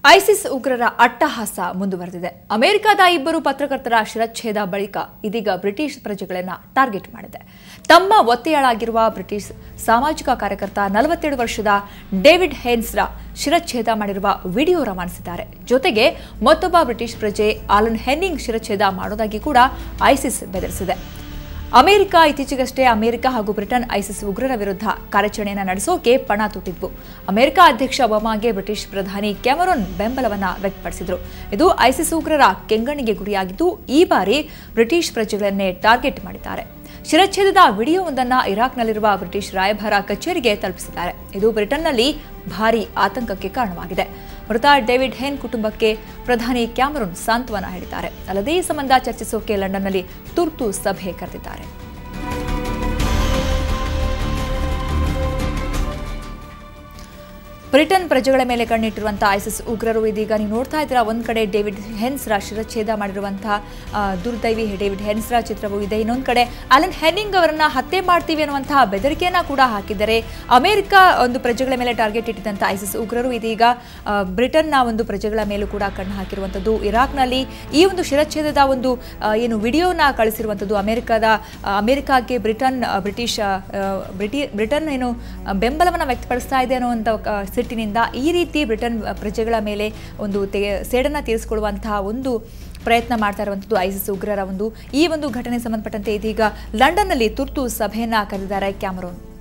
ISIS ಉಗ್ರರ ಅಟ್ಟಹಾಸ ಮುಂದುವರೆದಿದೆ ಅಮೆರಿಕದ ಇಬ್ಬರು ಪತ್ರಕರ್ತರ ಶಿರಚ್ಛೇದ ಬಳಿಕ ಇದೀಗ ಬ್ರಿಟಿಷ್ ಪ್ರಜೆಗಳನ್ನ ಟಾರ್ಗೆಟ್ ಮಾಡಿದೆ ತಮ್ಮ ಒತ್ತೆಯಾಳಾಗಿರುವ ಬ್ರಿಟಿಷ್ ಸಾಮಾಜಿಕ ಕಾರ್ಯಕರ್ತ ನಲವತ್ತೇಳು ವರ್ಷದ ಡೇವಿಡ್ ಹೇನ್ಸ್ರ ಶಿರಚ್ಛೇದ ಮಾಡಿರುವ ವಿಡಿಯೋ ರವಾನಿಸಿದ್ದಾರೆ ಜೊತೆಗೆ ಮತ್ತೊಬ್ಬ ಬ್ರಿಟಿಷ್ ಪ್ರಜೆ ಆಲನ್ ಹೆನ್ನಿಂಗ್ ಶಿರಚ್ಛೇದ ಮಾಡೋದಾಗಿ ಕೂಡ ಐಸಿಸ್ ಬೆದರಿಸಿದೆ ಅಮೆರಿಕ ಇತ್ತೀಚೆಗಷ್ಟೇ ಅಮೆರಿಕ ಹಾಗೂ ಬ್ರಿಟನ್ ಐಸಿಸ್ ಉಗ್ರರ ವಿರುದ್ಧ ಕಾರ್ಯಾಚರಣೆಯನ್ನು ನಡೆಸೋಕೆ ಪಣ ತೊಟ್ಟಿದ್ವು ಅಮೆರಿಕ ಅಧ್ಯಕ್ಷ ಒಬಾಮಾಗೆ ಬ್ರಿಟಿಷ್ ಪ್ರಧಾನಿ ಕ್ಯಾಮರೋನ್ ಬೆಂಬಲವನ್ನ ವ್ಯಕ್ತಪಡಿಸಿದ್ರು ಇದು ಐಸಿಸ್ ಉಗ್ರರ ಕೆಂಗಣ್ಣಿಗೆ ಗುರಿಯಾಗಿದ್ದು ಈ ಬಾರಿ ಬ್ರಿಟಿಷ್ ಪ್ರಜೆಗಳನ್ನೇ ಟಾರ್ಗೆಟ್ ಮಾಡಿದ್ದಾರೆ ಶಿರಚ್ಛೇದದ ವಿಡಿಯೋವೊಂದನ್ನು ಇರಾಕ್ನಲ್ಲಿರುವ ಬ್ರಿಟಿಷ್ ರಾಯಭಾರ ಕಚೇರಿಗೆ ತಲುಪಿಸಿದ್ದಾರೆ ಇದು ಬ್ರಿಟನ್ನಲ್ಲಿ ಭಾರೀ ಆತಂಕಕ್ಕೆ ಕಾರಣವಾಗಿದೆ ಮೃತ ಡೇವಿಡ್ ಹೆನ್ ಕುಟುಂಬಕ್ಕೆ ಪ್ರಧಾನಿ ಕ್ಯಾಮರೂನ್ ಸಾಂತ್ವನ ಹೇಳಿದ್ದಾರೆ ಅಲ್ಲದೆ ಈ ಸಂಬಂಧ ಚರ್ಚಿಸೋಕೆ ಲಂಡನ್ನಲ್ಲಿ ತುರ್ತು ಸಭೆ ಕರೆದಿದ್ದಾರೆ ಬ್ರಿಟನ್ ಪ್ರಜೆಗಳ ಮೇಲೆ ಕಣ್ಣಿಟ್ಟಿರುವಂತಹ ಐಸಿಸ್ ಉಗ್ರರು ಇದೀಗ ನೀವು ನೋಡ್ತಾ ಇದ್ದೀರಾ ಒಂದ್ ಕಡೆ ಡೇವಿಡ್ ಹೆನ್ಸ್ರ ಶಿರಚ್ಛೇದ ಮಾಡಿರುವಂತಹ ಆ, ದುರ್ದೈವಿ ಡೇವಿಡ್ ಹೆನ್ಸ್ರ ಚಿತ್ರವೂ ಇದೆ ಇನ್ನೊಂದು ಕಡೆ ಅಲನ್ ಹೆನ್ನಿಂಗ್ ಅವರನ್ನ ಹತ್ಯೆ ಮಾಡ್ತೀವಿ ಅನ್ನುವಂತಹ ಬೆದರಿಕೆಯನ್ನ ಕೂಡ ಹಾಕಿದ್ದಾರೆ ಅಮೆರಿಕ ಒಂದು ಪ್ರಜೆಗಳ ಮೇಲೆ ಟಾರ್ಗೆಟ್ ಇಟ್ಟಿದ್ದಂಥ ಐಸಿಸ್ ಉಗ್ರರು ಇದೀಗ ಆ, ಬ್ರಿಟನ್ನ ಒಂದು ಪ್ರಜೆಗಳ ಮೇಲೂ ಕೂಡ ಕಣ್ಣು ಹಾಕಿರುವಂಥದ್ದು ಇರಾಕ್ನಲ್ಲಿ ಈ ಒಂದು ಶಿರಚ್ಛೇದದ ಒಂದು ಆ, ಏನು ವಿಡಿಯೋನ ಕಳಿಸಿರುವಂಥದ್ದು ಅಮೆರಿಕದ ಆ, ಅಮೆರಿಕಾಗೆ ಬ್ರಿಟನ್ ಆ, ಬ್ರಿಟಿಷ್ ಆ, ಬ್ರಿಟಿ ಬ್ರಿಟನ್ ಏನು ಆ, ಬೆಂಬಲವನ್ನು ವ್ಯಕ್ತಪಡಿಸ್ತಾ ಇದೆ ಅನ್ನುವಂಥ ಆ, ಸಿಟ್ಟಿನಿಂದ ಈ ರೀತಿ ಬ್ರಿಟನ್ ಪ್ರಜೆಗಳ ಮೇಲೆ ಒಂದು ತೇ ಸೇಡನ್ನು ತೀರಿಸಿಕೊಳ್ಳುವಂತಹ ಒಂದು ಪ್ರಯತ್ನ ಮಾಡ್ತಾ ಇರುವಂಥದ್ದು ಐಸಿಸ್ ಉಗ್ರರ ಒಂದು ಈ ಒಂದು ಘಟನೆ ಸಂಬಂಧಪಟ್ಟಂತೆ ಇದೀಗ ಲಂಡನ್ನಲ್ಲಿ ತುರ್ತು ಸಭೆಯನ್ನ ಕರೆದಿದ್ದಾರೆ ಕ್ಯಾಮರೋನ್